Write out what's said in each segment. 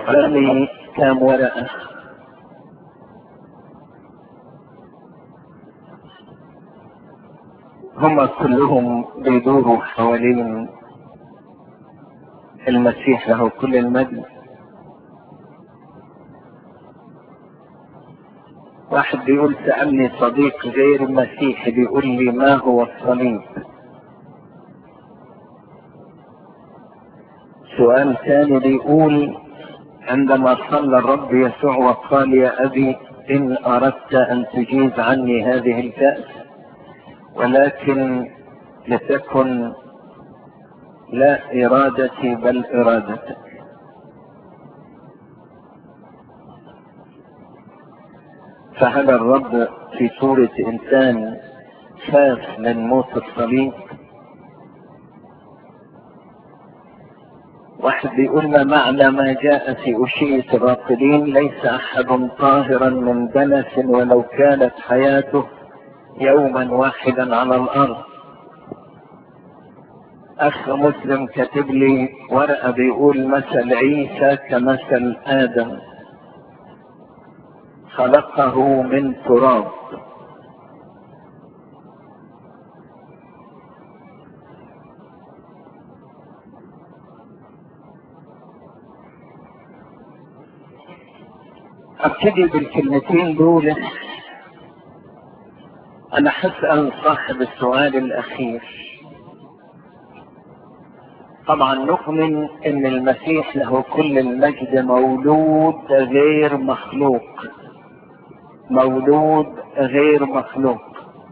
قدامي كام ورقة هم كلهم بيدوروا حوالين المسيح له كل المجد واحد بيقول سألني صديق غير مسيحي بيقول لي ما هو الصليب سؤال ثاني بيقول عندما صلى الرب يسوع وقال يا أبي إن أردت أن تجيز عني هذه الكأس ولكن لتكن لا إرادتي بل إرادتك فهل الرب في صورة إنسان خاف من موت الصليب واحد بيقول ما معنى ما جاء في أشية الراقدين ليس أحد طاهرا من دنس ولو كانت حياته يوما واحدا على الأرض أخ مسلم كاتب لي ورقة بيقول مثل عيسى كمثل آدم خلقه من تراب ابتدي بالكلمتين دول انا هسأل صاحب السؤال الاخير طبعا نؤمن ان المسيح له كل المجد مولود غير مخلوق مولود غير مخلوق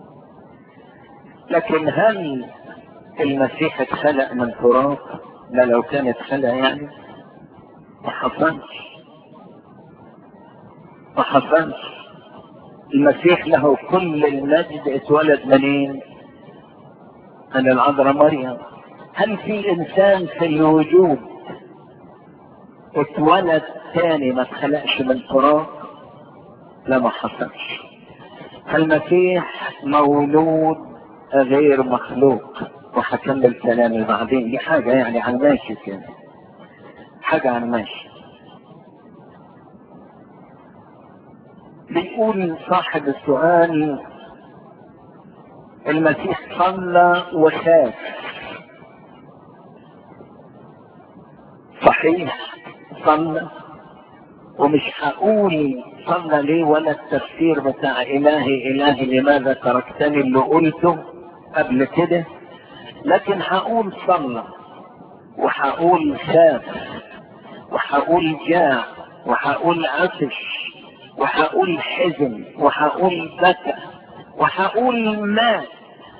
لكن هل المسيح اتخلق من تراب لا لو كان اتخلق يعني ما حصلش ما حصلش المسيح له كل المجد اتولد منين من العذراء مريم هل في انسان في الوجود اتولد تاني ما اتخلقش من تراب لا ما حصلش فالمسيح مولود غير مخلوق وهكمل كلامي بعدين دي حاجة يعني عن ماشي كده حاجة عن ماشي بيقول صاحب السؤال المسيح صلى وخاف صحيح صلى ومش هقول صلى ليه ولا التفسير بتاع الهي الهي لماذا تركتني اللي قلته قبل كده لكن هقول صلى وهقول خاف وهقول جاع وهقول عطش وهقول حزن وهقول بكى وهقول مات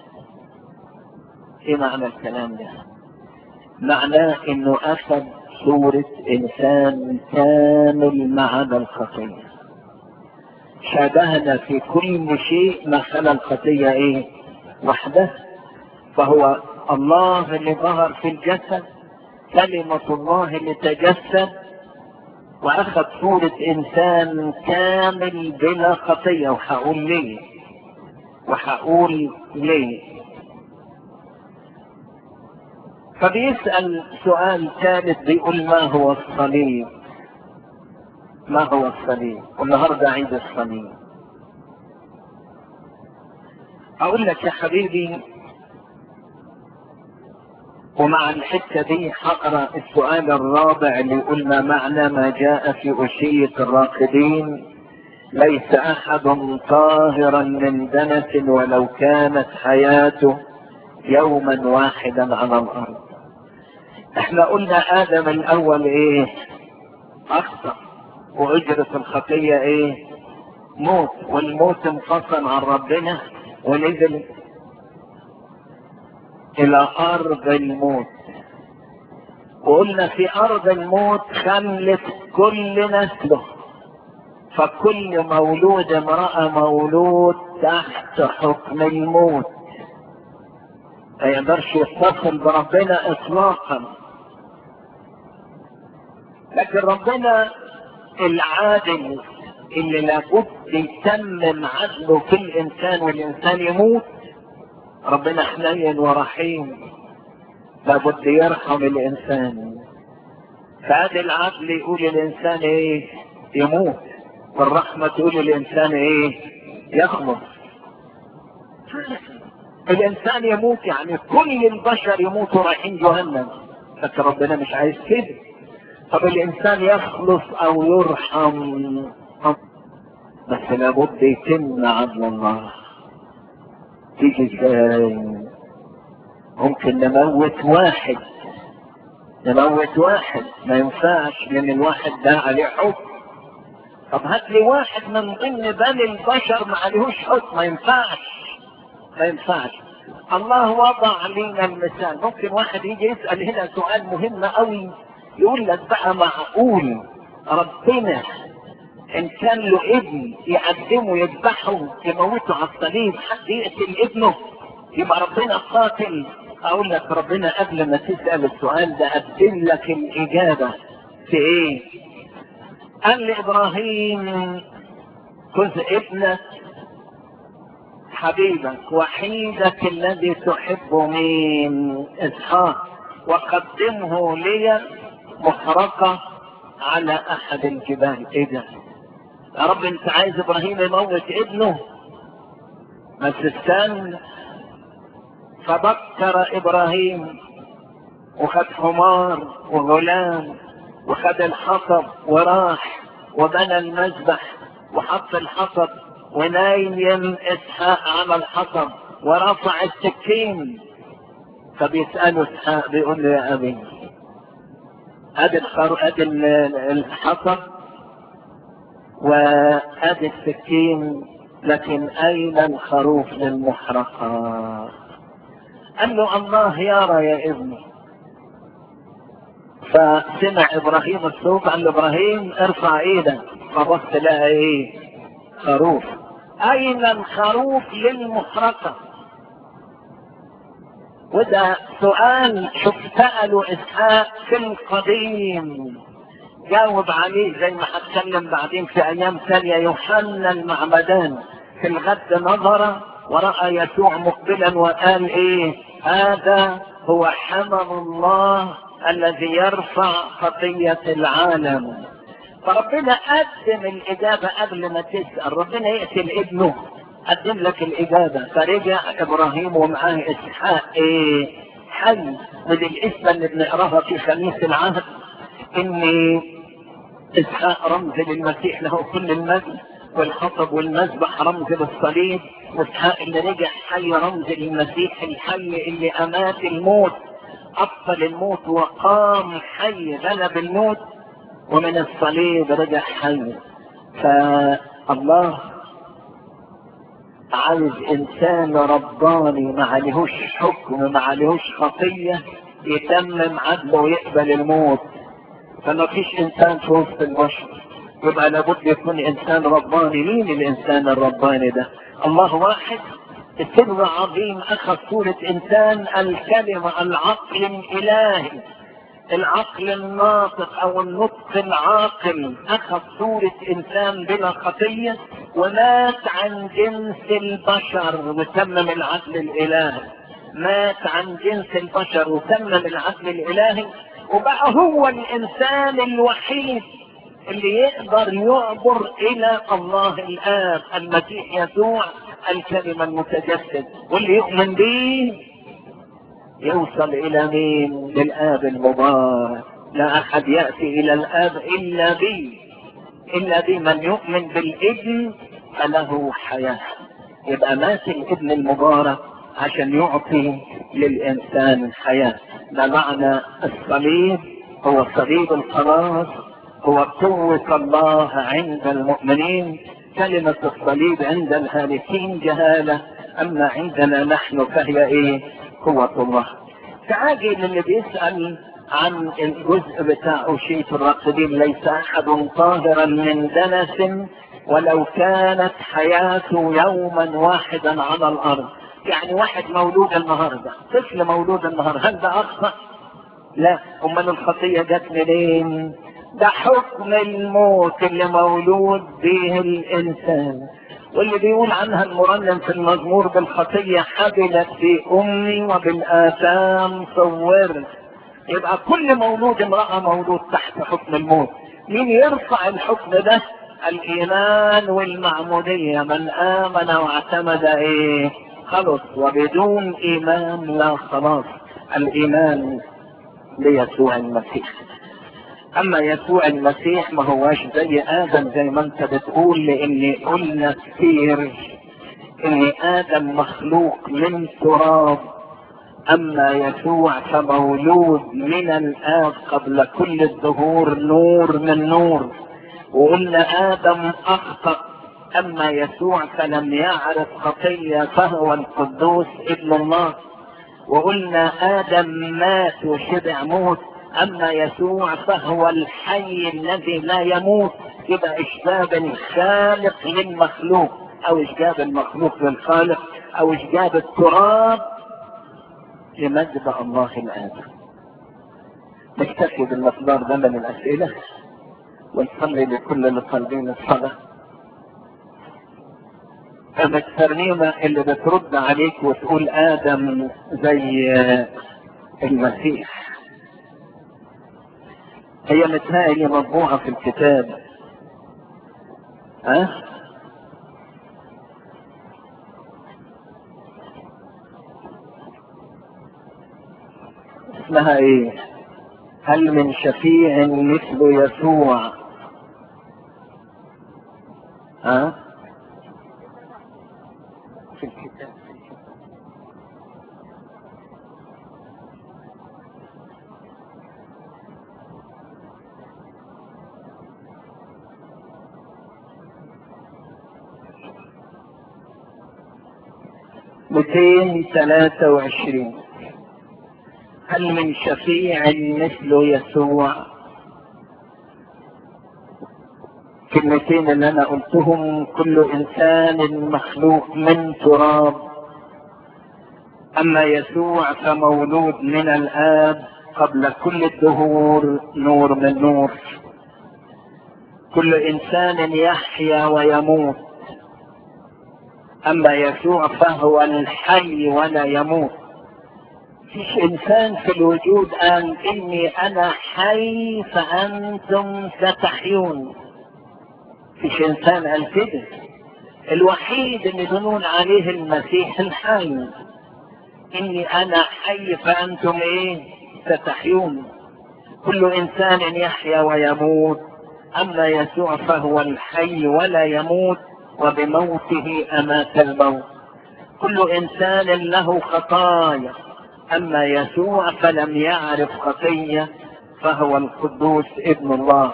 ايه معنى الكلام ده معناه انه اخذ صورة انسان كامل ما عدا الخطية شابهنا في كل شيء ما خلا الخطية ايه وحده فهو الله اللي ظهر في الجسد كلمة الله اللي تجسد واخذ صورة انسان كامل بلا خطية وهقول ليه وهقول ليه فبيسأل سؤال ثالث بيقول ما هو الصليب ما هو الصليب والنهاردة عيد الصليب اقول لك يا حبيبي ومع الحتة دي هقرا السؤال الرابع اللي يقول ما معنى ما جاء في أشية الراقدين ليس أحد طاهرا من دنس ولو كانت حياته يوما واحدا على الأرض احنا قلنا آدم الأول ايه أخطأ وأجرة الخطية ايه موت والموت انفصل عن ربنا ونزل الى ارض الموت وقلنا في ارض الموت خلت كل نسله فكل مولود امرأة مولود تحت حكم الموت ما يقدرش يتصل بربنا اطلاقا لكن ربنا العادل اللي لابد يتمم عدله في الانسان والانسان يموت ربنا حنين ورحيم لابد يرحم الانسان فهذا العدل يقول الانسان ايه يموت والرحمة تقول الانسان ايه يخلص الانسان يموت يعني كل البشر يموتوا رايحين جهنم لكن ربنا مش عايز كده طب الانسان يخلص او يرحم بس لابد يتم عدل الله تيجي ازاي ممكن نموت واحد نموت واحد ما ينفعش لان الواحد ده عليه حكم طب هات لي واحد من ضمن بني البشر ما عليهوش حكم ما ينفعش ما ينفعش الله وضع لنا المثال ممكن واحد يجي يسأل هنا سؤال مهم قوي يقول لك بقى معقول ربنا ان كان له ابن يقدمه يذبحه يموته على الصليب حد يقتل ابنه يبقى ربنا قاتل اقول لك ربنا قبل ما تسأل السؤال ده قدم لك الاجابة في ايه قال لابراهيم خذ ابنك حبيبك وحيدك الذي تحب من اسحاق وقدمه لي محرقة على احد الجبال ايه ده يا رب انت عايز ابراهيم يموت ابنه بس استنى فبكر ابراهيم وخد حمار وغلام وخد الحطب وراح وبنى المذبح وحط الحطب ونايم اسحاق على الحطب ورفع السكين فبيسأله اسحاق بيقول له يا ابي ادي الخر ادي الحطب وادي السكين لكن اين الخروف للمحرقة قال له الله يرى يا ابني فسمع ابراهيم الصوت قال له ابراهيم ارفع ايدك فبص لها ايه خروف اين الخروف للمحرقة وده سؤال شوف سأله اسحاق في القديم جاوب عليه زي ما هتكلم بعدين في ايام ثانية يوحنا المعمدان في الغد نظر ورأى يسوع مقبلا وقال ايه هذا هو حمل الله الذي يرفع خطية العالم فربنا قدم الإجابة قبل ما تسأل ربنا يقتل ابنه قدم لك الإجابة فرجع إبراهيم ومعاه إسحاق إيه حي ودي الاسم اللي بنقراها في خميس العهد إن إسحاق رمز للمسيح له كل المجد والحطب والمذبح رمز للصليب وإسحاق اللي رجع حي رمز للمسيح الحي اللي أمات الموت أبطل الموت وقام حي غلب الموت ومن الصليب رجع حي فالله عايز انسان رباني ما عليهوش حكم ما عليهوش خطية يتمم عدله ويقبل الموت فما فيش انسان في وسط البشر يبقى لابد يكون انسان رباني مين الانسان الرباني ده الله واحد السر عظيم اخذ صورة انسان الكلمة العقل الالهي العقل الناطق او النطق العاقل اخذ صورة انسان بلا خطية ومات عن جنس البشر وتمم العدل الالهي مات عن جنس البشر وتمم العدل الالهي وبقى هو الانسان الوحيد اللي يقدر يعبر الى الله الاب المسيح يسوع الكلمة المتجسد واللي يؤمن به يوصل الى مين للاب المبارك لا احد يأتي الى الاب الا بي الا بي من يؤمن بالابن فله حياة يبقى مات الابن المبارك عشان يعطي للانسان الحياة ده معنى الصليب هو صليب الخلاص هو قوة الله عند المؤمنين كلمة الصليب عند الهالكين جهالة اما عندنا نحن فهي ايه قوة الله تعاجل اللي بيسأل عن الجزء بتاع أشية الراقدين ليس أحد طاهرا من دنس ولو كانت حياته يوما واحدا على الأرض يعني واحد مولود النهاردة طفل مولود النهاردة هل ده أخطأ؟ لا أمال الخطية جت منين؟ ده حكم الموت اللي مولود به الإنسان واللي بيقول عنها المرنم في المزمور بالخطية حبلت في أمي وبالآثام صورت يبقى كل مولود امرأة مولود تحت حكم الموت مين يرفع الحكم ده الايمان والمعمودية من امن واعتمد ايه خلص وبدون ايمان لا خلاص الايمان ليسوع المسيح اما يسوع المسيح ما هواش زي ادم زي ما انت بتقول لان قلنا كتير ان ادم مخلوق من تراب اما يسوع فمولود من الاب قبل كل الظهور نور من نور وقلنا ادم اخطأ اما يسوع فلم يعرف خطية فهو القدوس ابن الله وقلنا ادم مات وشبع موت اما يسوع فهو الحي الذي لا يموت يبقى اشباب الخالق للمخلوق او اشباب المخلوق للخالق او اشباب التراب لمجد الله الآن نكتفي بالمقدار ده من الأسئلة ونصلي لكل اللي طالبين الصلاة أما الترنيمة اللي بترد عليك وتقول آدم زي المسيح هي متهيألي مطبوعة في الكتاب ها أه؟ اسمها ايه هل من شفيع مثل يسوع ها في الكتاب ميتين ثلاثة وعشرين هل من شفيع مثل يسوع كلمتين اللي انا قلتهم كل انسان مخلوق من تراب اما يسوع فمولود من الاب قبل كل الدهور نور من نور كل انسان يحيا ويموت اما يسوع فهو الحي ولا يموت فيش انسان في الوجود قال اني انا حي فانتم ستحيون فيش انسان قال كده الوحيد اللي بنقول عليه المسيح الحي اني انا حي فانتم ايه ستحيون كل انسان يحيا ويموت اما يسوع فهو الحي ولا يموت وبموته امات الموت كل انسان له خطايا اما يسوع فلم يعرف خطيه فهو القدوس ابن الله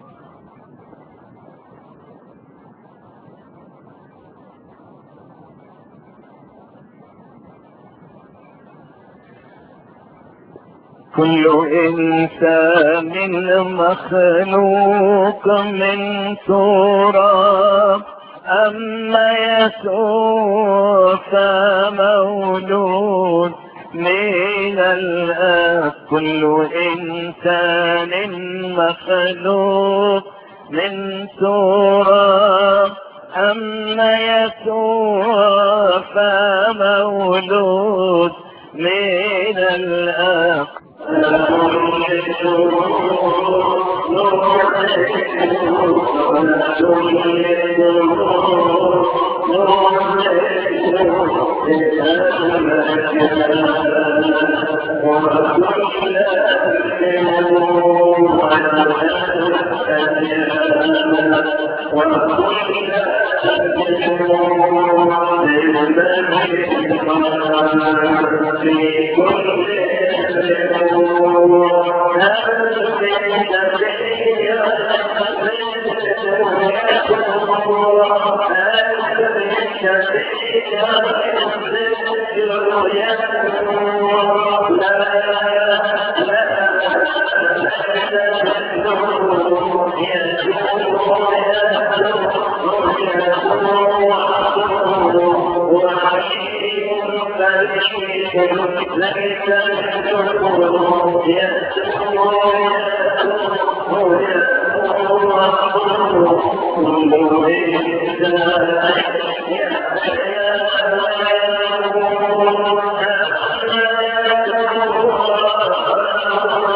كل انسان مخلوق من تراب اما يسوع فمولود من الآب كل إنسان مخلوق من تراب أما يسوع فمولود من الآب Yeah.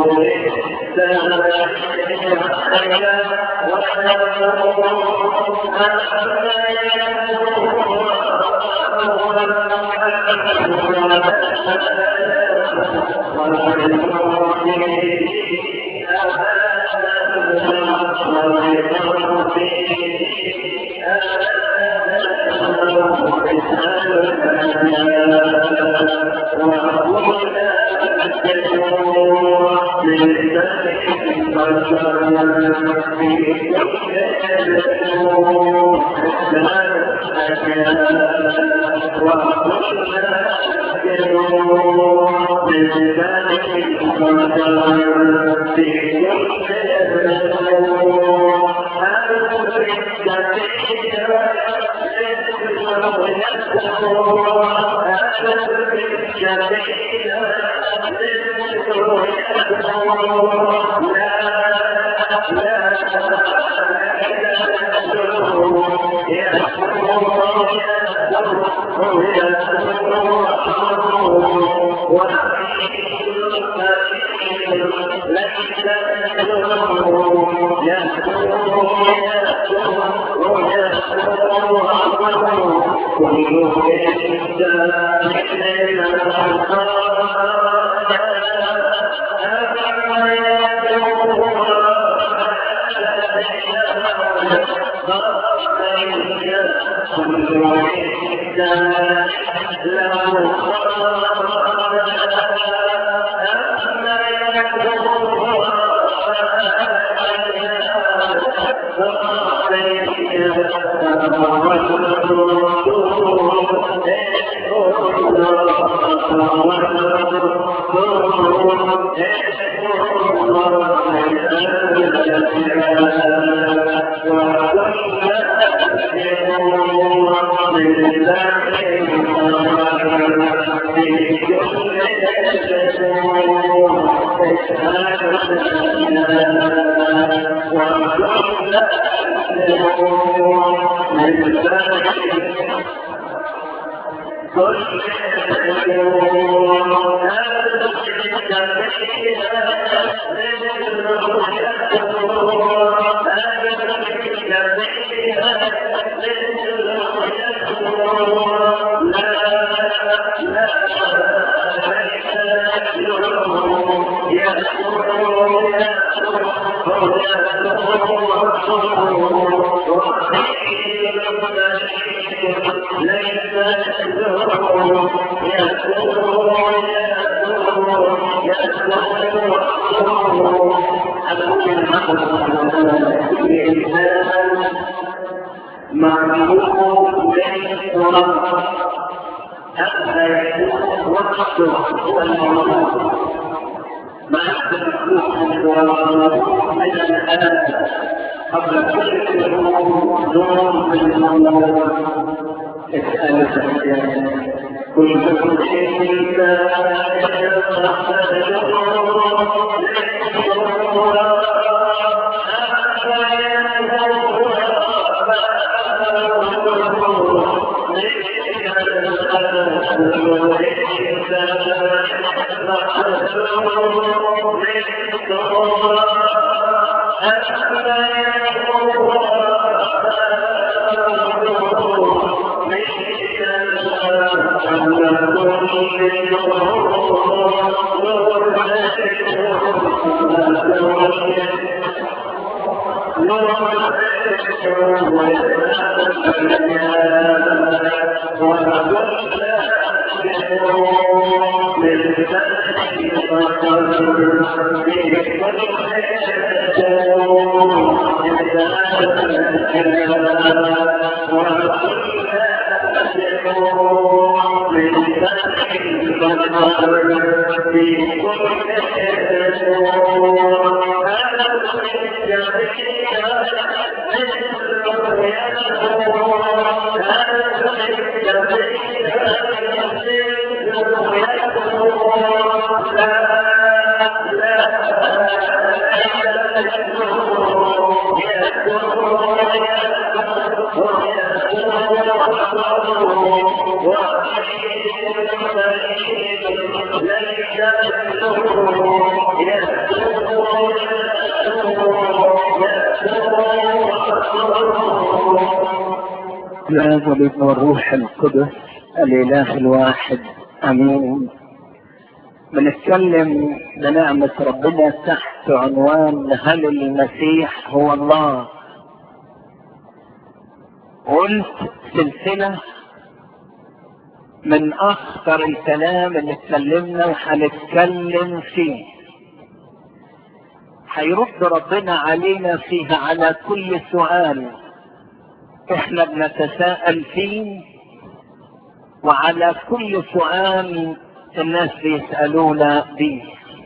Yes. الآب والابن والروح القدس الإله الواحد أمين بنتكلم بنعمة ربنا تحت عنوان هل المسيح هو الله قلت سلسلة من أخطر الكلام اللي اتكلمنا وهنتكلم فيه هيرد ربنا علينا فيها على كل سؤال احنا بنتساءل فيه وعلى كل سؤال الناس بيسألونا بيه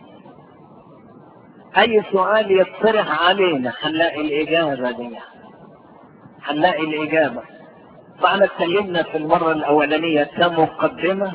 اي سؤال يطرح علينا هنلاقي الاجابة دي هنلاقي الاجابة فاحنا اتكلمنا في المرة الاولانية كمقدمة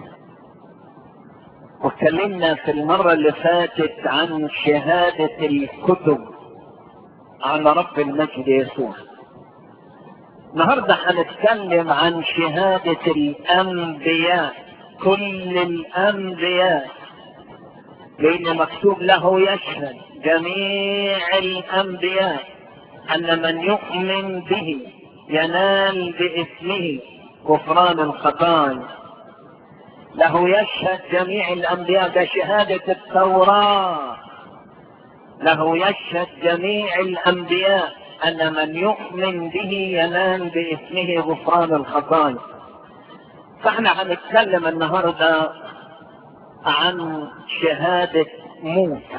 واتكلمنا في المرة اللي فاتت عن شهادة الكتب على رب المجد يسوع النهاردة هنتكلم عن شهادة الأنبياء كل الأنبياء لأن مكتوب له يشهد جميع الأنبياء أن من يؤمن به ينال باسمه غفران الخطايا له يشهد جميع الأنبياء بشهادة التوراة له يشهد جميع الأنبياء أن من يؤمن به ينال باسمه غفران الخطايا فاحنا هنتكلم النهاردة عن شهادة موسى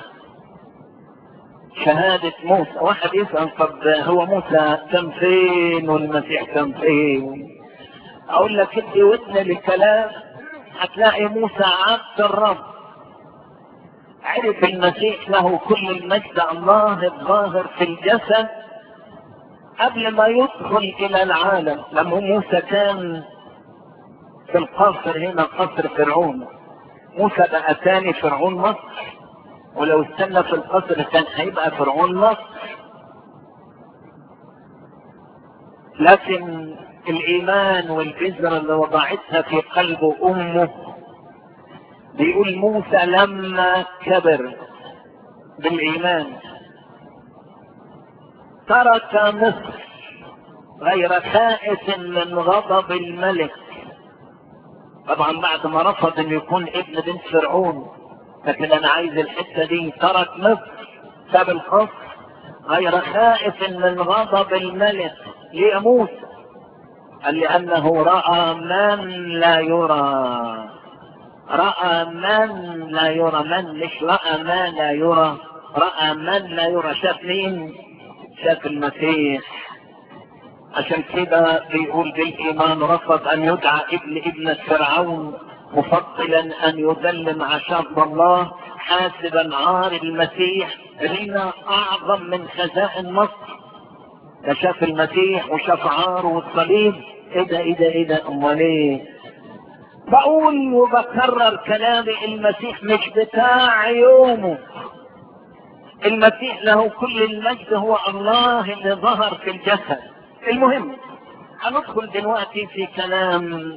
شهادة موسى واحد يسأل طب هو موسى كان فين والمسيح كان فين اقول لك ادي ودن لكلام هتلاقي موسى عبد الرب عرف المسيح له كل المجد الله الظاهر في الجسد قبل ما يدخل الى العالم لما موسى كان في القصر هنا قصر فرعون موسى بقى ثاني فرعون مصر ولو استنى في القصر كان هيبقى فرعون مصر لكن الايمان والبذرة اللي وضعتها في قلب امه بيقول موسى لما كبر بالايمان ترك مصر غير خائف من غضب الملك طبعا بعد ما رفض انه يكون ابن بنت فرعون لكن انا عايز الحته دي ترك مصر ساب القصر غير خائف من غضب الملك ليه موسى قال لانه راى من لا يرى راى من لا يرى من مش راى ما لا يرى راى من لا يرى شاف مين شاف المسيح عشان كده بيقول بالايمان رفض ان يدعى ابن ابنة فرعون مفضلا ان يذل مع شاب الله حاسبا عار المسيح غنى اعظم من خزائن مصر ده شاف المسيح وشاف عاره والصليب ايه ده ايه ده ايه ده امال ايه بقول وبكرر كلامي المسيح مش بتاع يومه المسيح له كل المجد هو الله اللي ظهر في الجسد المهم هندخل دلوقتي في كلام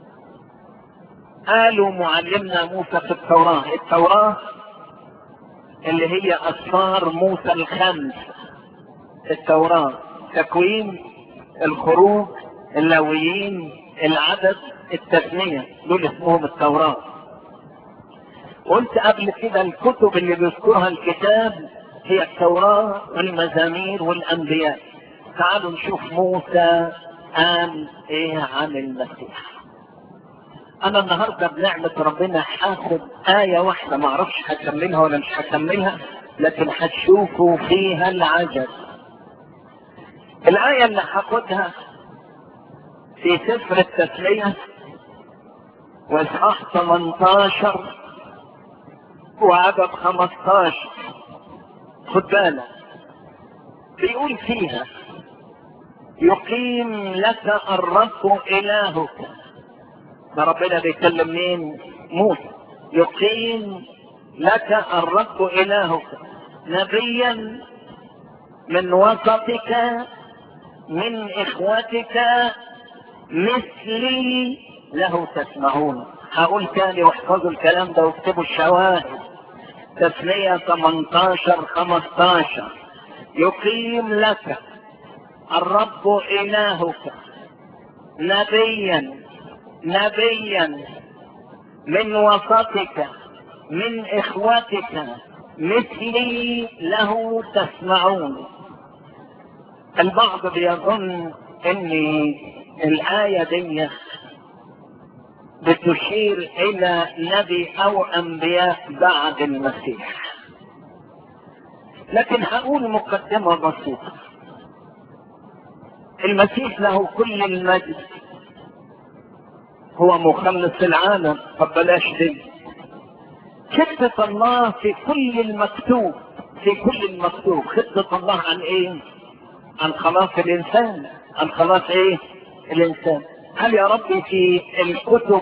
قالوا معلمنا موسى في التوراة التوراة اللي هي أسفار موسى الخمس التوراة تكوين الخروج اللاويين العدد التثنية دول اسمهم التوراة قلت قبل كده الكتب اللي بيذكرها الكتاب هي التوراة والمزامير والأنبياء تعالوا نشوف موسى قال ايه عن المسيح انا النهاردة بنعمة ربنا هاخد آية واحدة ما اعرفش هكملها ولا مش هكملها لكن هتشوفوا فيها العجب الآية اللي هاخدها في سفر التسلية واصحاح 18 وعدد 15 خد بالك بيقول فيها يقيم لك الرب إلهك ده ربنا بيكلم مين موسى يقيم لك الرب إلهك نبيا من وسطك من إخوتك مثلي له تسمعون هقول تاني واحفظوا الكلام ده واكتبوا الشواهد تسلية 18 15 يقيم لك الرب إلهك نبيا نبيا من وسطك من اخوتك مثلي له تسمعون البعض بيظن ان الايه دي بتشير الى نبي او انبياء بعد المسيح لكن هقول مقدمه بسيطه المسيح له كل المجد هو مخلص العالم طب بلاش دي خطة الله في كل المكتوب في كل المكتوب خطة الله عن ايه عن خلاص الانسان عن خلاص ايه الانسان هل يا ربي في الكتب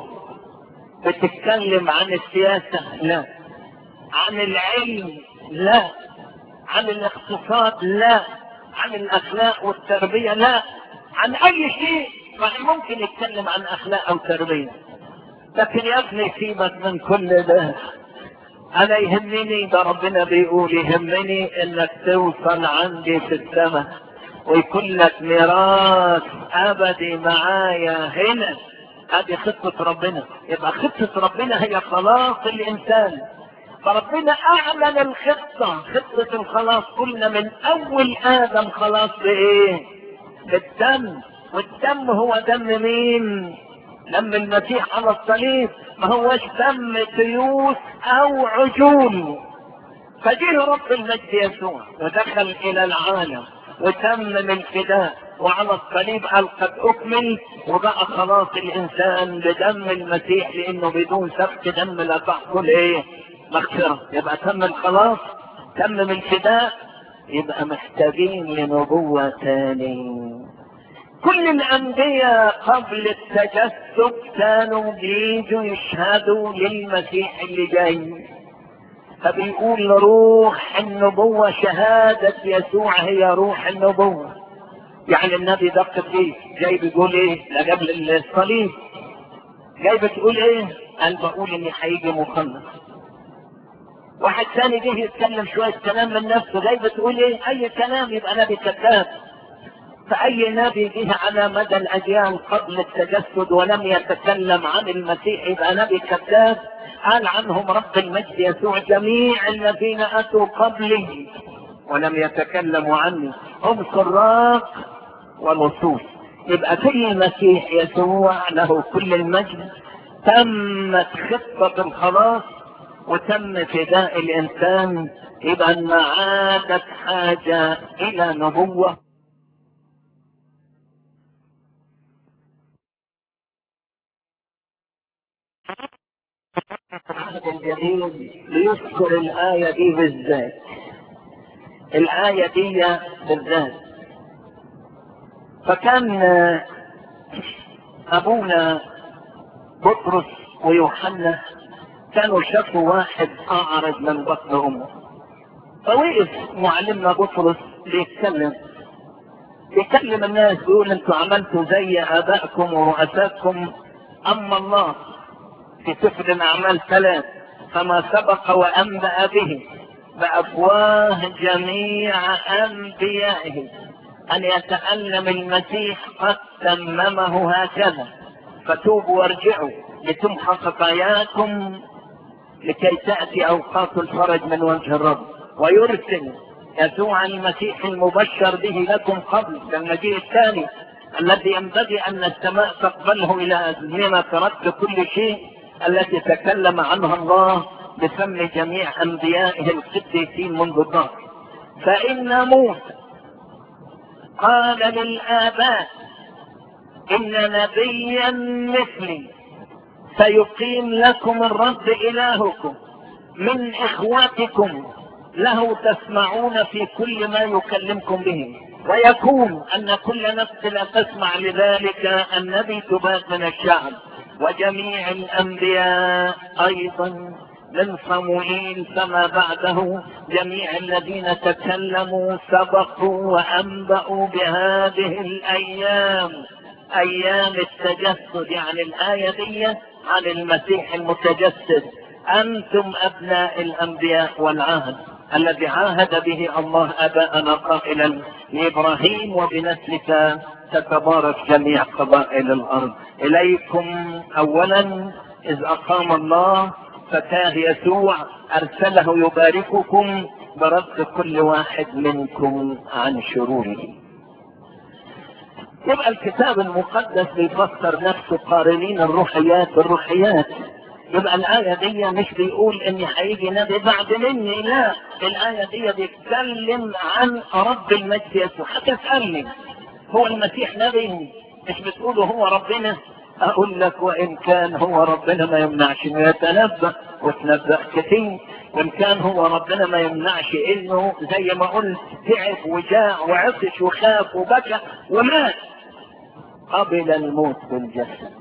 بتتكلم عن السياسة لا عن العلم لا عن الاقتصاد لا عن الاخلاق والتربية لا عن اي شيء ما ممكن يتكلم عن اخلاق او تربية لكن يا ابني سيبك من كل ده انا يهمني ده ربنا بيقول يهمني انك توصل عندي في السماء ويكون لك ميراث ابدي معايا هنا هذه خطة ربنا يبقى خطة ربنا هي خلاص الانسان فربنا اعلن الخطة خطة الخلاص قلنا من اول ادم خلاص بايه بالدم والدم هو دم مين دم المسيح على الصليب ما هوش دم تيوس او عجول فجه رب المجد يسوع ودخل الى العالم وتمم الفداء وعلى الصليب قال قد اكمل وبقى خلاص الانسان بدم المسيح لانه بدون سفك دم لا تحصل ايه مغفرة يبقى تم الخلاص تمم الفداء يبقى محتاجين لنبوة تاني كل الانبياء قبل التجسد كانوا بيجوا يشهدوا للمسيح اللي جاي فبيقول روح النبوة شهادة يسوع هي روح النبوة يعني النبي ده قديس جاي بيقول ايه لا قبل الصليب جاي بتقول ايه قال بقول ان هيجي مخلص واحد ثاني جه يتكلم شوية كلام من نفسه جاي بتقول ايه اي كلام يبقى نبي كذاب فأي نبي جه على مدى الأجيال قبل التجسد ولم يتكلم عن المسيح يبقى نبي كذاب قال عنهم رب المجد يسوع جميع الذين أتوا قبلي ولم يتكلموا عني هم سراق ولصوص يبقى في المسيح يسوع له كل المجد تمت خطة الخلاص وتم فداء الإنسان يبقى ما عادت حاجة إلى نبوة العهد الجديد ليذكر الآية دي بالذات الآية دي بالذات فكان أبونا بطرس ويوحنا كانوا شافوا واحد أعرج من بطن أمه فوقف معلمنا بطرس بيتكلم بيكلم الناس بيقول انتوا عملتوا زي ابائكم ورؤسائكم اما الله في سفر الاعمال ثلاث فما سبق وانبأ به بافواه جميع انبيائه ان يتألم المسيح قد تممه هكذا فتوبوا وارجعوا لتمحى خطاياكم لكي تأتي اوقات الفرج من وجه الرب ويرسل يسوع المسيح المبشر به لكم قبل المجيء الثاني الذي ينبغي ان السماء تقبله الى ازمنه رد كل شيء التي تكلم عنها الله بفم جميع انبيائه القديسين منذ الظهر فان موسى قال للاباء ان نبيا مثلي سيقيم لكم الرب الهكم من اخوتكم له تسمعون في كل ما يكلمكم به ويكون ان كل نفس لا تسمع لذلك النبي تبات من الشعب وجميع الانبياء ايضا من صموئيل فما بعده جميع الذين تكلموا سبقوا وانبأوا بهذه الايام ايام التجسد يعني الايه دي عن المسيح المتجسد انتم ابناء الانبياء والعهد الذي عاهد به الله اباءنا قائلا لابراهيم وبنسلك تتبارك جميع قبائل الارض اليكم اولا اذ اقام الله فتاه يسوع ارسله يبارككم برد كل واحد منكم عن شروره يبقى الكتاب المقدس بيفسر نفسه قارنين الروحيات بالروحيات يبقى الآية دي مش بيقول إن هيجي نبي بعد مني لا الآية دي بيتكلم عن رب المجد يسوع هتسألني هو المسيح نبي مش بتقولوا هو ربنا أقول لك وإن كان هو ربنا ما يمنعش إنه يتنبأ وتنبأ كثير وإن كان هو ربنا ما يمنعش إنه زي ما قلت تعب وجاع وعطش وخاف وبكى ومات قبل الموت بالجسد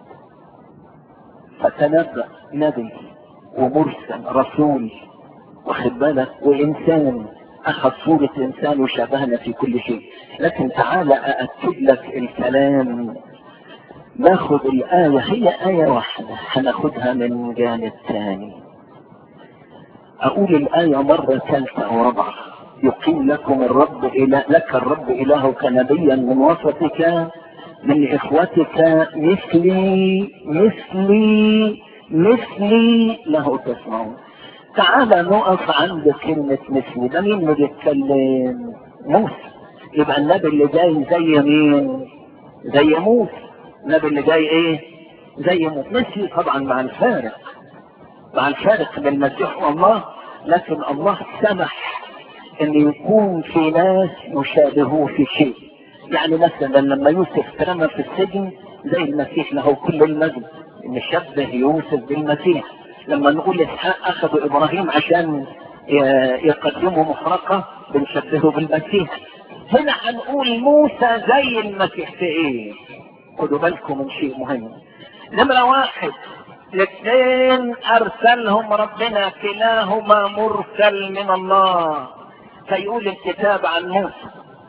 فتنبأ نبي ومرسل رسول واخد بالك وإنسان أخذ صورة إنسان وشبهنا في كل شيء لكن تعال أأكد لك الكلام ناخد الآية هي آية واحدة هناخدها من جانب ثاني أقول الآية مرة ثالثة أو رابعة يقيم لكم الرب إله لك الرب إلهك نبيا من وسطك من إخوتك مثلي مثلي مثلي له تسمعون تعال نقف عند كلمة مثلي ده مين اللي بيتكلم موسى يبقى النبي اللي جاي زي مين زي موسى النبي اللي جاي ايه زي موسى مثلي طبعا مع الفارق مع الفارق بين المسيح والله لكن الله سمح ان يكون في ناس يشابهوه في شيء يعني مثلا لما يوسف ترمى في السجن زي المسيح له كل المجد نشبه يوسف بالمسيح لما نقول اسحاق اخذوا ابراهيم عشان يقدموا محرقة بنشبهه بالمسيح هنا هنقول موسى زي المسيح في ايه خدوا بالكم من شيء مهم نمرة واحد الاثنين ارسلهم ربنا كلاهما مرسل من الله فيقول الكتاب عن موسى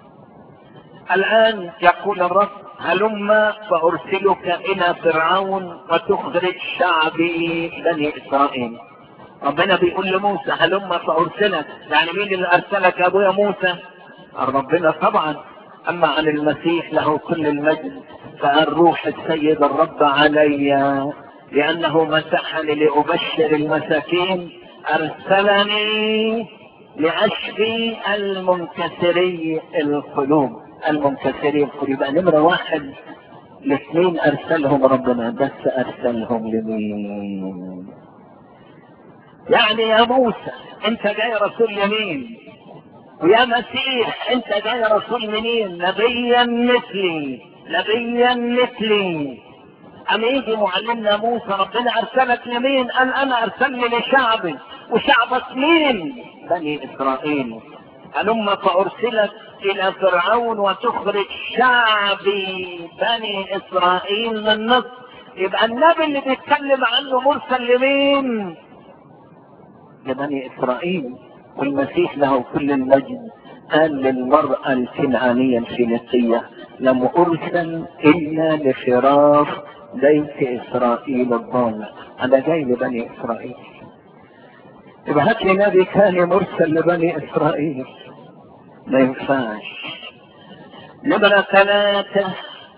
الآن يقول الرب هلم فأرسلك إلى فرعون وتخرج شعبي بني إسرائيل ربنا بيقول لموسى هلم فأرسلك يعني مين اللي أرسلك يا أبويا موسى ربنا طبعا أما عن المسيح له كل المجد فالروح السيد الرب علي لأنه مسحني لأبشر المساكين أرسلني لأشفي المنكسري القلوب المنكسرين يبقى نمرة واحد الاثنين ارسلهم ربنا بس ارسلهم لمين يعني يا موسى انت جاي رسول لمين ويا مسيح انت جاي رسول منين نبيا مثلي نبيا مثلي أم يجي معلمنا موسى ربنا أرسلك لمين؟ قال أنا أرسلني لشعبي وشعبك مين؟ بني إسرائيل هلم فأرسلك إلى فرعون وتخرج شعبي بني إسرائيل من مصر يبقى النبي اللي بيتكلم عنه مرسل لمين؟ لبني إسرائيل والمسيح له كل المجد قال للمرأة الكنعانية الفينيقية لم أرسل إلا لفراش بيت إسرائيل الضالة أنا جاي لبني إسرائيل يبقى هات لي نبي ثاني مرسل لبني إسرائيل ما ينفعش نمرة ثلاثة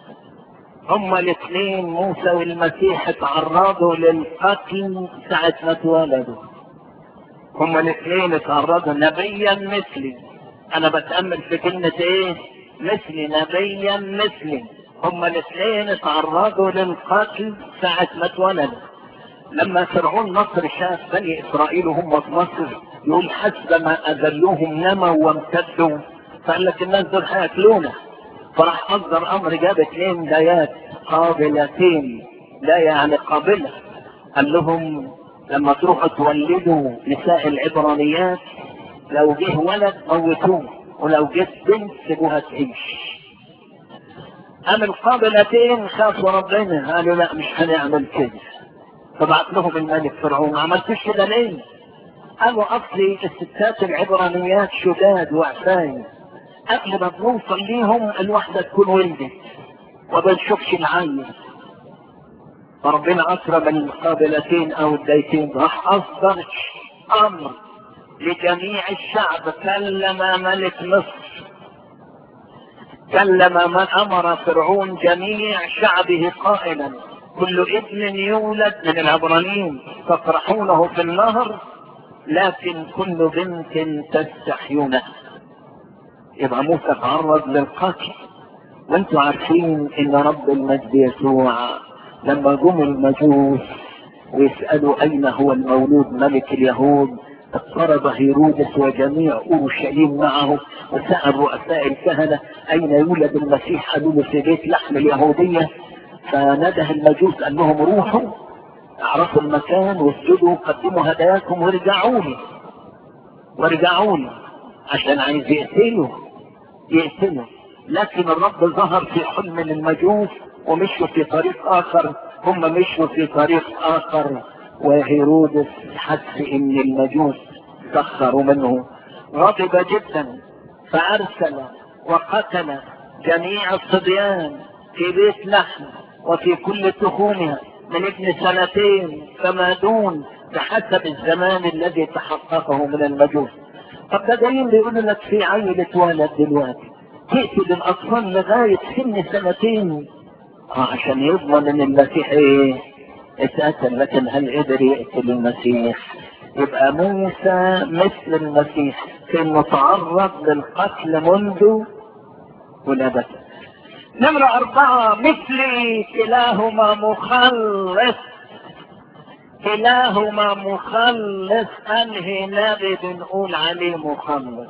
هما الاثنين موسى والمسيح اتعرضوا للقتل ساعة ما اتولدوا هما الاثنين اتعرضوا نبيا مثلي انا بتأمل في كلمة ايه مثلي نبيا مثلي هما الاثنين اتعرضوا للقتل ساعة ما اتولدوا لما فرعون مصر شاف بني اسرائيل وهم في مصر يقول حسب ما اذلوهم نموا وامتدوا فقال لك الناس دول هياكلونا فراح اصدر امر جاب اثنين دايات قابلتين لا يعني قابله قال لهم لما تروحوا تولدوا نساء العبرانيات لو جه ولد موتوه ولو جت بنت سيبوها تعيش أم القابلتين خافوا ربنا قالوا لا مش هنعمل كده فبعت لهم الملك فرعون ما عملتوش كده ليه؟ قالوا اصلي الستات العبرانيات شداد وعفاية قبل ما بنوصل ليهم الواحدة تكون ولدت وما نشوفش العين فربنا اكرم القابلتين او الديتين راح اصدر امر لجميع الشعب كلم ملك مصر كلم من امر فرعون جميع شعبه قائلا كل ابن يولد من العبرانيين تطرحونه في النهر لكن كل بنت تستحيونه يبقى موسى تعرض للقتل وانتم عارفين ان رب المجد يسوع لما جم المجوس ويسألوا اين هو المولود ملك اليهود اضطرب هيرودس وجميع اورشليم معه وسأل رؤساء الكهنة اين يولد المسيح قالوا له في بيت لحم اليهودية فنده المجوس قال لهم روحوا اعرفوا المكان واسجدوا قدموا هداياكم وارجعوا لي وارجعوا لي عشان عايز يقتلوا يقتلوا لكن الرب ظهر في حلم للمجوس ومشوا في طريق اخر هم مشوا في طريق اخر وهيرودس حس ان المجوس سخروا منه غضب جدا فارسل وقتل جميع الصبيان في بيت لحم وفي كل تخونها من ابن سنتين فما دون بحسب الزمان الذي تحققه من المجوس طب ده دليل بيقول لك في عيل اتولد دلوقتي تقتل الاطفال لغايه سن سنتين اه عشان يضمن ان المسيح ايه اتقتل لكن هل قدر يقتل المسيح يبقى موسى مثل المسيح في انه تعرض للقتل منذ ولادته نمرة أربعة مثلي كلاهما مخلص كلاهما مخلص أنهي نبي بنقول عليه مخلص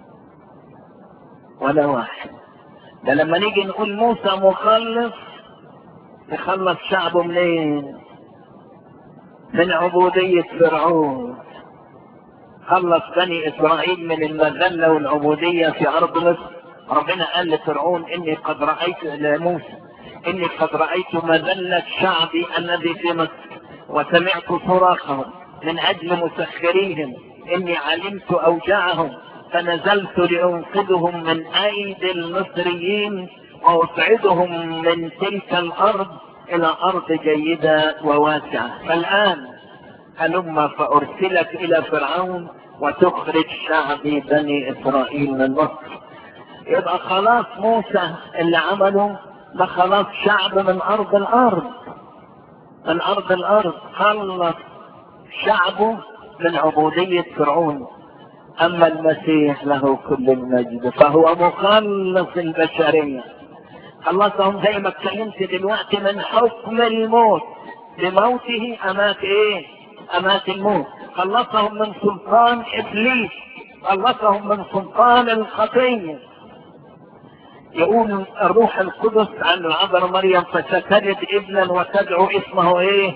ولا واحد ده لما نيجي نقول موسى مخلص يخلص شعبه منين من عبودية فرعون خلص بني إسرائيل من المذلة والعبودية في أرض مصر ربنا قال لفرعون إني قد رأيت لموسى إني قد رأيت مذلة شعبي الذي في مصر وسمعت صراخهم من أجل مسخريهم إني علمت أوجاعهم فنزلت لأنقذهم من أيدي المصريين وأصعدهم من تلك الأرض إلى أرض جيدة وواسعة فالآن هلم فأرسلك إلى فرعون وتخرج شعبي بني إسرائيل من مصر يبقى خلاص موسى اللي عمله ده خلاص شعب من أرض الأرض من أرض الأرض خلص شعبه من عبودية فرعون أما المسيح له كل المجد فهو مخلص البشرية خلصهم زي ما اتكلمت دلوقتي من حكم الموت بموته أمات إيه؟ أمات الموت خلصهم من سلطان إبليس خلصهم من سلطان الخطية يقول الروح القدس عن العذراء مريم فستجد ابنا وتدعو اسمه ايه؟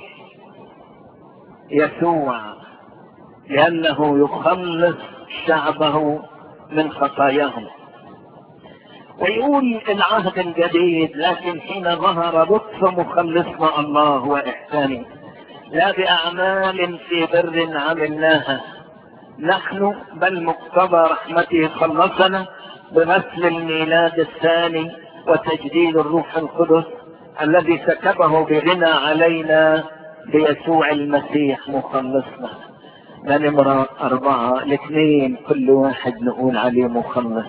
يسوع لأنه يخلص شعبه من خطاياهم ويقول العهد الجديد لكن حين ظهر لطف مخلصنا الله وإحسانه لا بأعمال في بر عملناها نحن بل مقتضى رحمته خلصنا بمثل الميلاد الثاني وتجديد الروح القدس الذي سكبه بغنى علينا بيسوع المسيح مخلصنا ده نمرة أربعة الاثنين كل واحد نقول عليه مخلص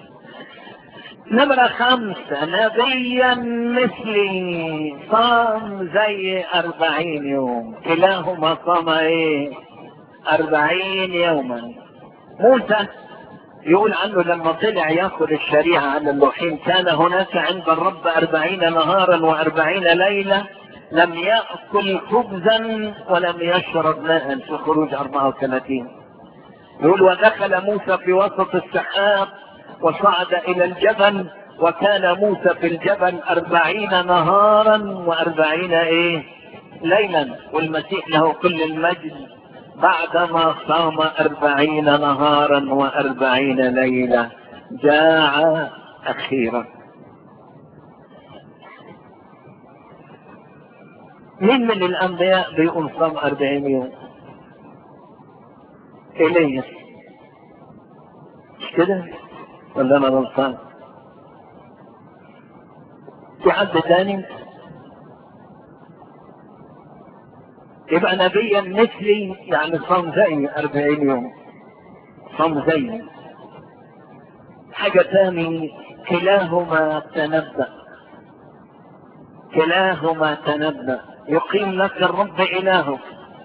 نمرة خمسة نبيا مثلي صام زي أربعين يوم كلاهما صام ايه أربعين يوما موسى يقول عنه لما طلع ياخذ الشريعة على اللوحين كان هناك عند الرب أربعين نهارا وأربعين ليلة لم يأكل خبزا ولم يشرب ماء في خروج 34 يقول ودخل موسى في وسط السحاب وصعد إلى الجبل وكان موسى في الجبل أربعين نهارا وأربعين إيه ليلا والمسيح له كل المجد بعدما صام أربعين نهارا وأربعين ليلة جاع أخيرا مين من الأنبياء بيقول صام أربعين يوم إليه مش كده ولا أنا غلطان في حد تاني يبقى نبيا مثلي يعني صام زي أربعين يوم رمزين حاجة تاني كلاهما تنبأ كلاهما تنبأ يقيم لك الرب إلهك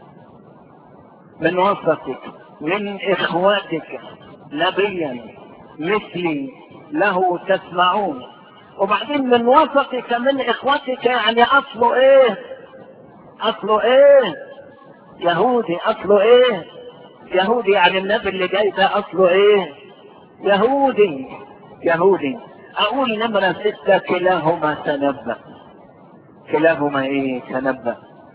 من وسطك من إخواتك نبيا مثلي له تسمعون وبعدين من وسطك من إخوتك يعني أصله إيه أصله إيه يهودي أصله إيه يهودي يعني النبي اللي جاي ده أصله إيه يهودي يهودي أقول نمرة ستة كلاهما تنبأ كلاهما إيه تنبأ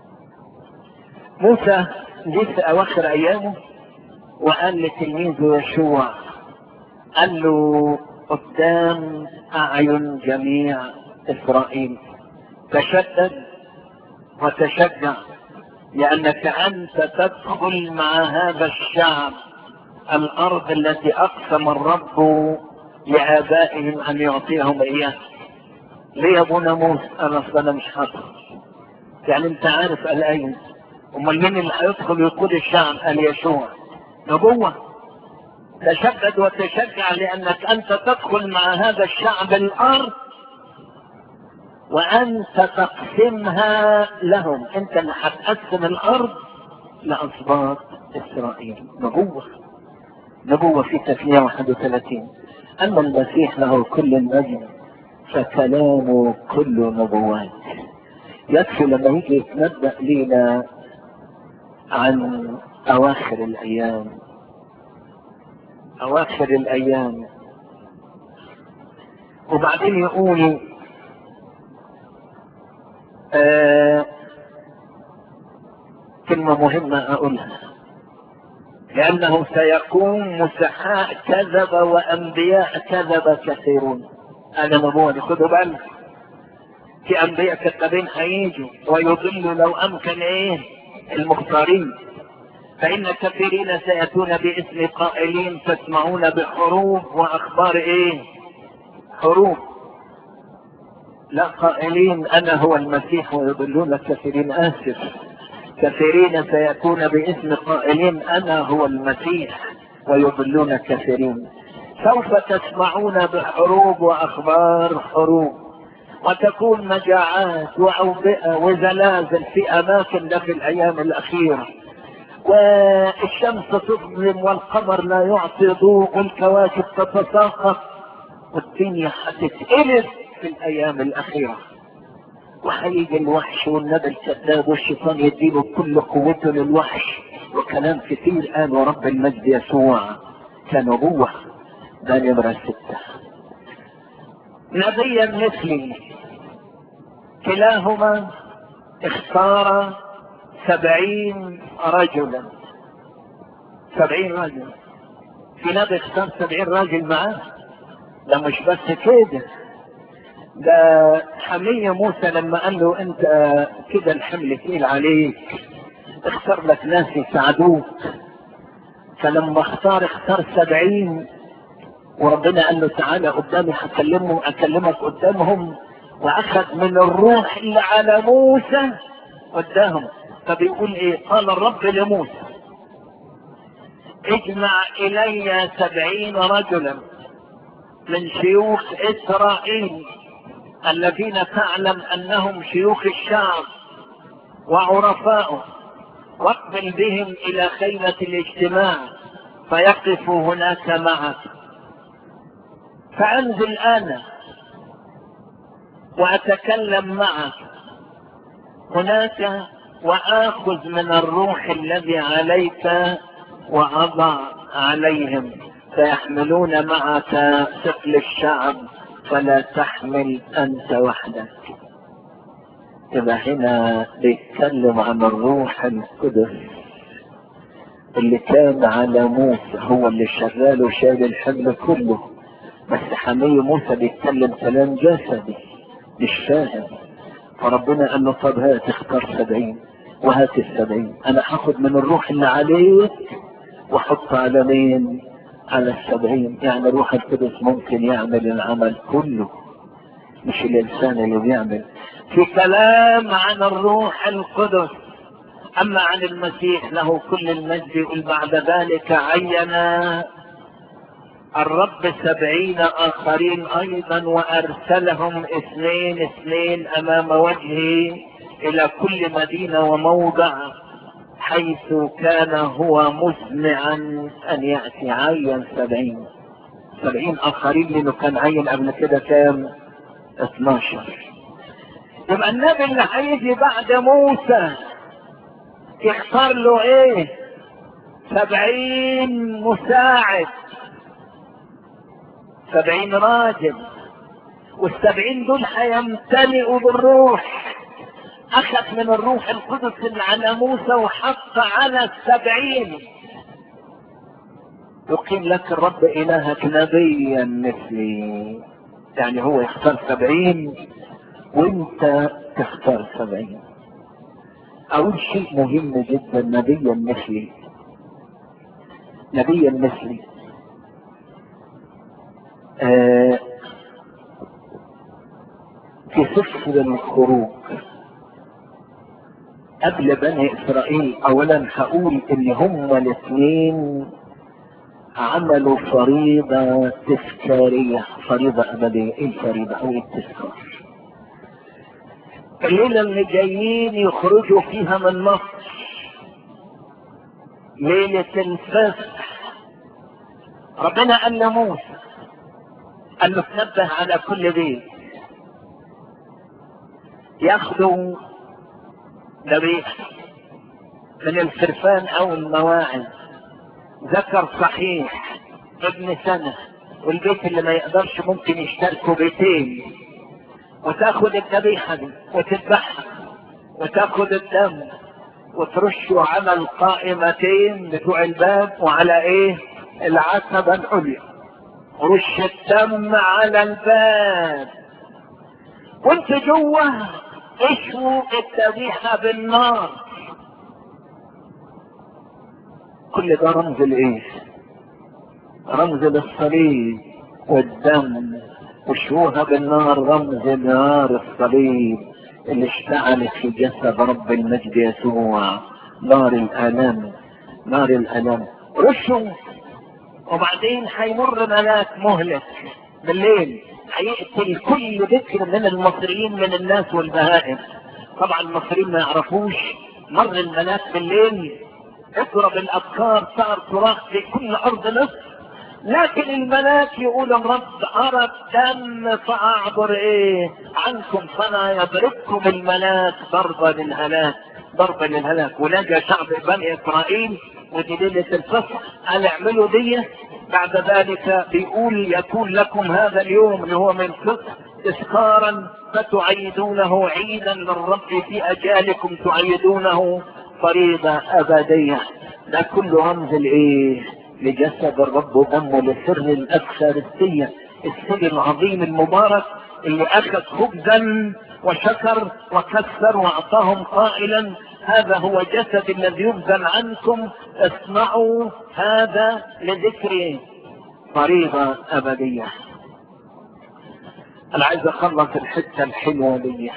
موسى جه في أواخر أيامه وقال لتلميذه يشوع قال له قدام أعين جميع إسرائيل تشدد وتشجع لأنك أنت تدخل مع هذا الشعب الأرض التي أقسم الرب لآبائهم أن يعطيهم إياه ليه يا أبونا موسى أنا أصلا أنا مش حاضر يعني أنت عارف الآية أمال مين اللي هيدخل يقود الشعب قال يشوع نبوة تشدد وتشجع لأنك أنت تدخل مع هذا الشعب الأرض وأنت تقسمها لهم أنت اللي هتقسم الأرض لأسباط إسرائيل نبوة نبوة في تثنية 31 أما المسيح له كل المجد فكلامه كله نبوات يكفي لما يجي يتنبأ لينا عن أواخر الأيام أواخر الأيام وبعدين يقول آه كلمة مهمة أقولها لأنه سيكون مسحاء كذب وأنبياء كذب كثيرون أنا نبوة خدوا بالك في أنبياء كذابين هيجوا ويضلوا لو أمكن إيه المختارين فإن كثيرين سيأتون باسم قائلين تسمعون بحروب وأخبار إيه حروب لا قائلين أنا هو المسيح ويضلون كثيرين آسف كثيرين سيأتون باسم قائلين أنا هو المسيح ويضلون كثيرين سوف تسمعون بحروب وأخبار حروب وتكون مجاعات وأوبئة وزلازل في أماكن في الأيام الأخيرة والشمس تظلم والقمر لا يعطي ضوء والكواكب تتساقط والدنيا هتتقلب في الأيام الأخيرة وهيجي الوحش والنبي الكذاب والشيطان يديله كل قوته للوحش وكلام كثير قاله رب المجد يسوع كنبوة ده نمرة ستة نبيا مثلي كلاهما اختار سبعين رجلا سبعين رجل في نبي اختار سبعين راجل معاه ده مش بس كده ده حمية موسى لما قال له انت كده الحمل تقيل عليك اختار لك ناس يساعدوك فلما اختار اختار سبعين وربنا قال له تعالى قدامي هكلمهم اكلمك قدامهم واخذ من الروح اللي على موسى قدامهم فبيقول ايه قال الرب لموسى اجمع الي سبعين رجلا من شيوخ اسرائيل الذين تعلم انهم شيوخ الشعب وعرفاؤه واقبل بهم الى خيمة الاجتماع فيقفوا هناك معك فانزل انا واتكلم معك هناك واخذ من الروح الذي عليك واضع عليهم فيحملون معك ثقل الشعب فلا تحمل انت وحدك يبقى هنا بيتكلم عن الروح القدس اللي كان على موسى هو اللي شغال وشايل الحمل كله بس حمية موسى بيتكلم كلام جسدي مش فاهم فربنا قال له طب هات اختار سبعين وهات السبعين انا هاخد من الروح اللي عليك واحط على مين على السبعين يعني الروح القدس ممكن يعمل العمل كله مش الانسان اللي بيعمل في كلام عن الروح القدس اما عن المسيح له كل المجد يقول بعد ذلك عين الرب سبعين اخرين ايضا وارسلهم اثنين اثنين امام وجهه الى كل مدينة وموضع حيث كان هو مزمعا ان يأتي عين سبعين سبعين اخرين لانه كان عين قبل كده كام 12 يبقى النبي اللي هيجي بعد موسى يختار له ايه سبعين مساعد سبعين راجل والسبعين دول هيمتلئوا بالروح اخذ من الروح القدس اللي على موسى وحط على السبعين يقيم لك الرب الهك نبيا مثلي يعني هو يختار سبعين وانت تختار سبعين اقول شيء مهم جدا نبيا مثلي نبيا مثلي آه في سفر الخروج قبل بني اسرائيل اولا هقول ان هما الاثنين عملوا فريضة تذكارية فريضة ابدية ايه الفريضة او التذكار الليلة اللي جايين يخرجوا فيها من مصر ليلة الفصح ربنا قال لموسى قال له تنبه على كل بيت ياخدوا ذبيحة من الخرفان او المواعظ ذكر صحيح ابن سنة والبيت اللي ما يقدرش ممكن يشتركوا بيتين وتاخد الذبيحة دي وتذبحها وتاخد الدم وترشه على القائمتين بتوع الباب وعلى ايه العتبة العليا رش الدم على الباب وانت جوه اشووا الذبيحة بالنار كل ده رمز لايه رمز للصليب والدم وشوها بالنار رمز نار الصليب اللي اشتعلت في جسد رب المجد يسوع نار الالام نار الالام رشوا وبعدين هيمر ملاك مهلك بالليل هيقتل كل ذكر من المصريين من الناس والبهائم طبعا المصريين ما يعرفوش مر الملاك بالليل اضرب الابكار صار صراخ في كل ارض مصر لكن الملاك يقول الرب ارى الدم فاعبر ايه عنكم فلا يضربكم الملاك ضربا للهلاك ضربا للهلاك ونجا شعب بني اسرائيل ودي ليله الفصح قال اعملوا دي بعد ذلك بيقول يكون لكم هذا اليوم اللي هو من فصح تذكارا فتعيدونه عيدا للرب في اجالكم تعيدونه فريضة ابدية ده كله رمز الايه لجسد الرب ودمه لسر الافخارستية السر العظيم المبارك اللي اخذ خبزا وشكر وكسر واعطاهم قائلا هذا هو جسد الذي يبذل عنكم اصنعوا هذا لذكر فريضة ابدية انا عايز اخلص الحتة الحلوة دي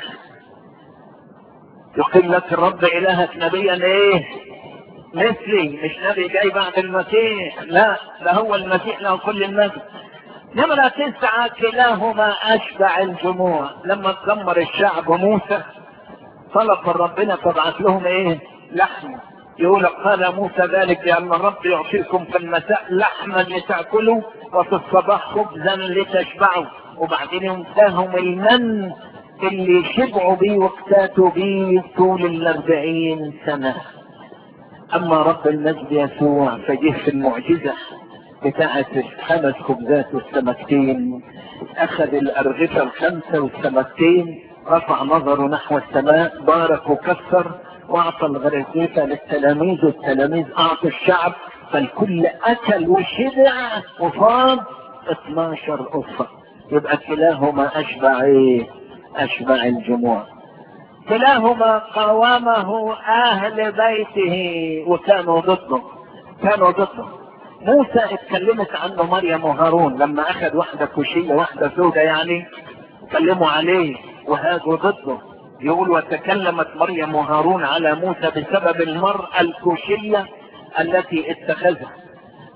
يقيم لك الرب الهك نبيا ايه مثلي مش نبي جاي بعد المسيح لا ده هو المسيح له كل المجد نمرة تسعة كلاهما أشبع الجموع لما تدمر الشعب موسى طلب من ربنا تبعث لهم ايه لحم يقول قال موسى ذلك لأن الرب يعطيكم في المساء لحما لتأكلوا وفي الصباح خبزا لتشبعوا وبعدين ينساهم المن اللي شبعوا بيه واقتاتوا بيه طول الأربعين سنة أما رب المجد يسوع فجه في المعجزة بتاعة الخمس خبزات والسمكتين أخذ الأرغفة الخمسة والسمكتين رفع نظره نحو السماء بارك وكسر وأعطى الغريزة للتلاميذ والتلاميذ أعطوا الشعب فالكل أكل وشبع وفاض 12 أسرة يبقى كلاهما أشبع إيه؟ أشبع الجموع كلاهما قاومه أهل بيته وكانوا ضده كانوا ضده موسى اتكلمت عنه مريم وهارون لما أخذ واحدة كوشية واحدة سودة يعني كلموا عليه وهاجوا ضده يقول وتكلمت مريم وهارون على موسى بسبب المرأة الكوشية التي اتخذها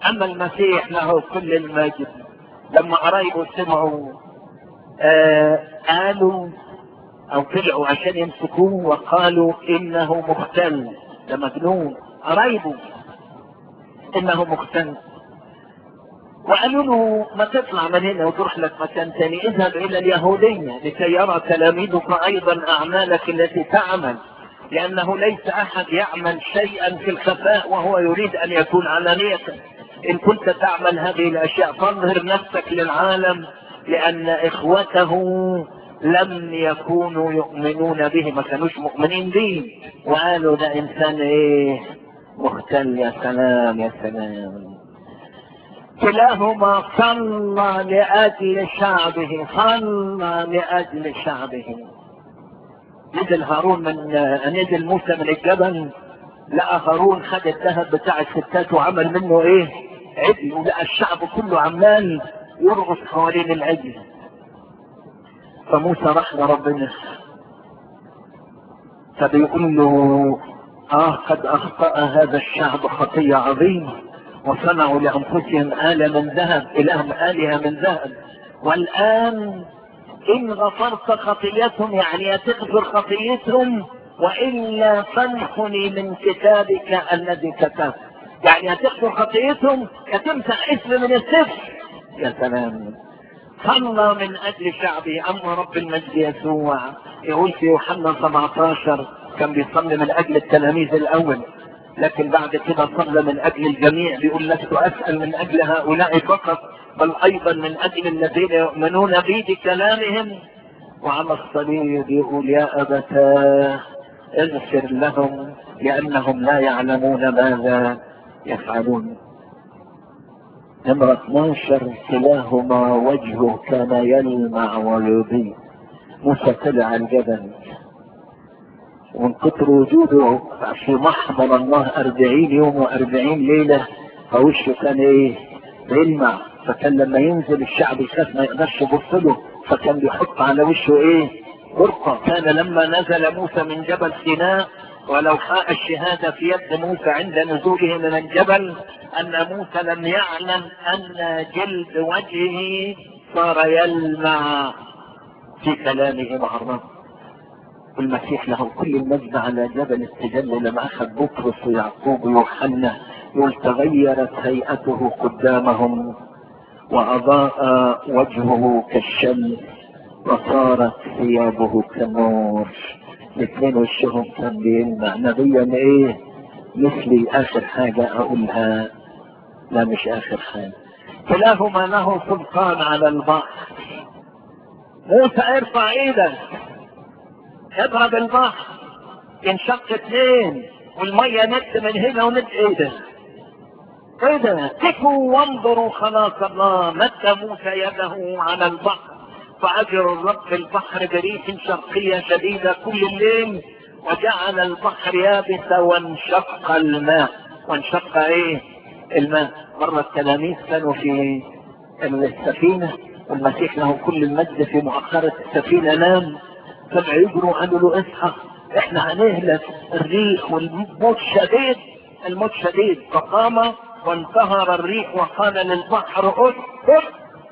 اما المسيح له كل المجد لما قرايبه سمعوا آه قالوا او طلعوا عشان يمسكوه وقالوا انه مختل ده مجنون قرايبه انه مختل وقالوا له ما تطلع من هنا وتروح لك مكان ثاني اذهب الى اليهودية لكي يرى تلاميذك ايضا اعمالك التي تعمل لانه ليس احد يعمل شيئا في الخفاء وهو يريد ان يكون علانية ان كنت تعمل هذه الاشياء فاظهر نفسك للعالم لان اخوته لم يكونوا يؤمنون به ما كانوش مؤمنين به وقالوا ده انسان ايه مختل يا سلام يا سلام كلاهما صلى لأجل شعبه صلى لأجل شعبه نزل هارون من نزل موسى من الجبل لقى هارون خد الذهب بتاع الستات وعمل منه ايه عجل ولقى الشعب كله عمال يرقص حوالين العجل فموسى راح لربنا فبيقول له اه قد اخطأ هذا الشعب خطية عظيمة وصنعوا لانفسهم آلة من ذهب الهم آلهة من ذهب والان ان غفرت خطيتهم يعني تغفر خطيتهم والا فامحني من كتابك الذي كتبت يعني هتغفر خطيتهم هتمسح اسم من السفر يا سلام صلى من اجل شعبه اما رب المجد يسوع يقول في يوحنا 17 كان بيصلي من اجل التلاميذ الاول لكن بعد كده صلى من اجل الجميع بيقول لست اسال من اجل هؤلاء فقط بل ايضا من اجل الذين يؤمنون بي بكلامهم وعلى الصليب يقول يا ابتاه اغفر لهم لانهم لا يعلمون ماذا يفعلون نمرة 12 كلاهما وجهه كان يلمع ويضيء موسى طلع الجبل ومن كتر وجوده في محضر الله أربعين يوم وأربعين ليلة فوشه كان ايه بيلمع فكان لما ينزل الشعب يخاف ما يقدرش يبص له فكان بيحط على وشه ايه برقة كان لما نزل موسى من جبل سيناء ولو حاء الشهادة في يد موسى عند نزوله من الجبل أن موسى لم يعلم أن جلد وجهه صار يلمع في كلامه مع الرب المسيح له كل المجد على جبل التجلي لما أخذ بطرس ويعقوب ويوحنا يقول تغيرت هيئته قدامهم وأضاء وجهه كالشمس وصارت ثيابه كالنور الاثنين وشهم كان بيلمع نبيا ايه مثلي اخر حاجة اقولها لا مش اخر حاجة كلاهما له سلطان على البحر موسى ارفع ايدك اضرب البحر ينشق اثنين والمية ند من هنا وند ايدك ايه ده كفوا وانظروا خلاص الله مد موسى يده على البحر فأجر الرب البحر بريح شرقية شديدة كل الليل وجعل البحر يابسا وانشق الماء وانشق ايه الماء مرة التلاميذ كانوا في السفينة والمسيح له كل المجد في مؤخرة السفينة نام طلعوا يجروا قالوا له اصحى احنا هنهلك الريح والموت شديد الموت شديد فقام وانتهر الريح وقال للبحر اسكت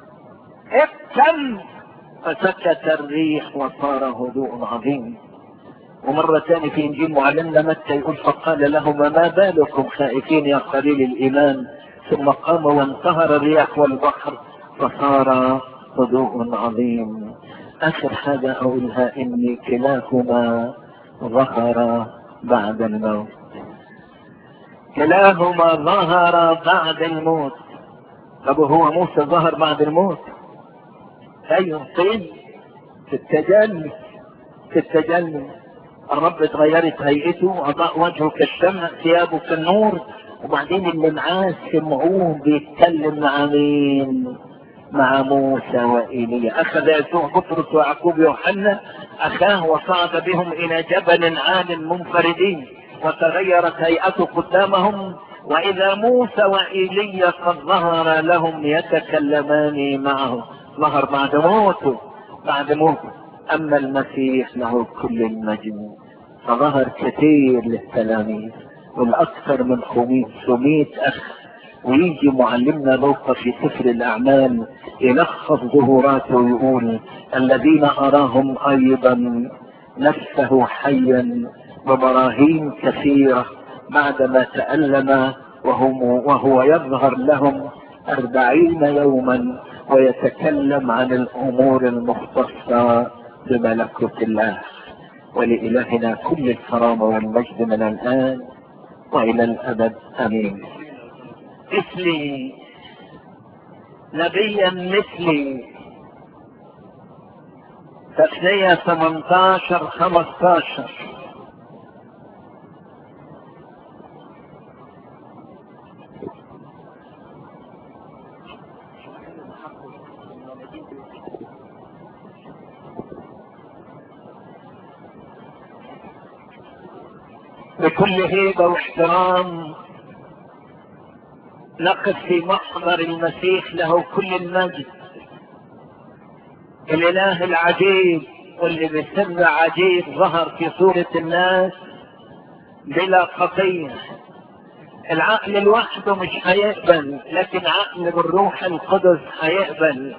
ابتم فسكت الريح وصار هدوء عظيم ومرة ثانية في إنجيل معلمنا متى يقول فقال لهما ما بالكم خائفين يا قليل الإيمان ثم قام وانتهر الرياح والبحر فصار هدوء عظيم آخر حاجة أقولها إن كلاهما ظهر بعد الموت كلاهما ظهر بعد الموت طب هو موسى ظهر بعد الموت ايوه فين في التجلي في التجلي الرب اتغيرت هيئته اضاء وجهه كالشمع ثيابه كالنور وبعدين اللي معاه سمعوه بيتكلم مع مين مع موسى وإيليا أخذ يسوع بطرس ويعقوب ويوحنا أخاه وصعد بهم إلى جبل عال منفردين وتغيرت هيئته قدامهم وإذا موسى وإيليا قد ظهر لهم يتكلمان معه ظهر بعد موته بعد موته اما المسيح له كل المجد فظهر كثير للتلاميذ والاكثر من 500 اخ ويجي معلمنا لوقا في سفر الاعمال يلخص ظهوراته ويقول الذين اراهم ايضا نفسه حيا ببراهين كثيرة بعدما تألم وهم وهو يظهر لهم أربعين يوما ويتكلم عن الأمور المختصة بملكوت الله ولإلهنا كل الكرامة والمجد من الآن وإلى الأبد آمين مثلي نبيا مثلي تثنية 18 15 بكل هيبة واحترام نقف في محضر المسيح له كل المجد الاله العجيب واللي بسر عجيب ظهر في صورة الناس بلا خطية العقل لوحده مش هيقبل لكن عقل بالروح القدس هيقبل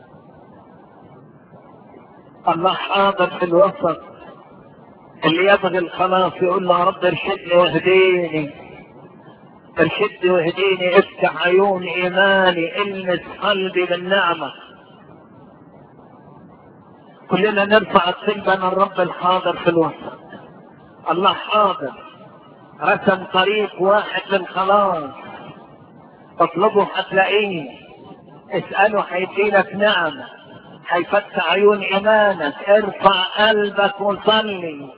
الله حاضر في الوسط اللي يبغي الخلاص يقول له يا رب ارشدني واهديني ارشدني واهديني افتح عيون ايماني المس قلبي بالنعمه كلنا نرفع الطلبة من الرب الحاضر في الوسط الله حاضر رسم طريق واحد للخلاص اطلبه هتلاقيه اسأله هيديلك نعمة هيفتح عيون ايمانك ارفع قلبك وصلي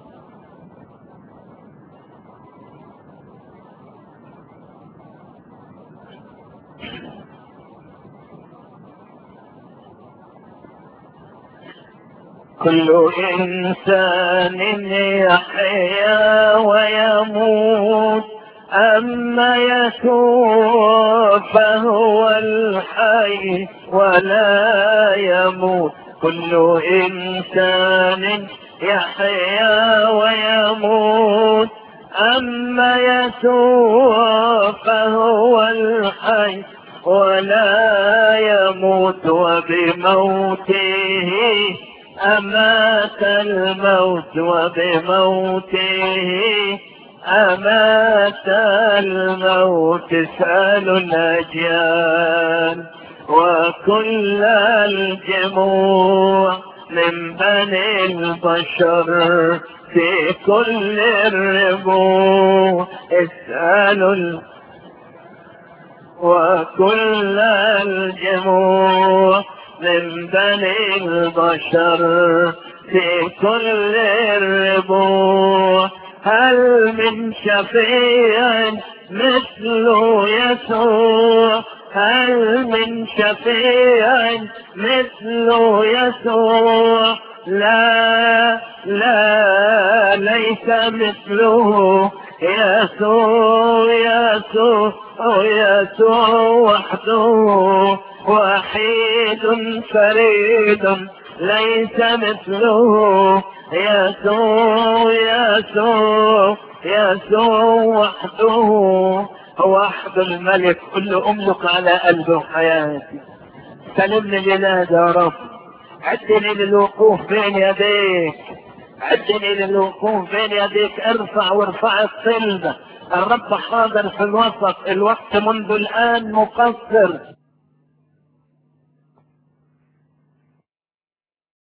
كل إنسان يحيا ويموت أما يسوع فهو الحي ولا يموت كل إنسان يحيا ويموت أما يسوع فهو الحي ولا يموت وبموته أمات الموت وبموته أمات الموت اسألوا الأجيال وكل الجموع من بني البشر في كل الربوع اسألوا ال... وكل الجموع من بني البشر في كل الربوع هل من شفيع مثل يسوع هل من شفيع مثل يسوع لا لا ليس مثله يسوع يسوع يسوع وحده وحيد فريد ليس مثله يسوع يسوع يسوع وحده وحد الملك كل املك على قلبه وحياتي سلمني لنادى يا رب عدني للوقوف بين يديك عدني للوقوف بين يديك ارفع وارفع الصلبة الرب حاضر في الوسط الوقت منذ الآن مقصر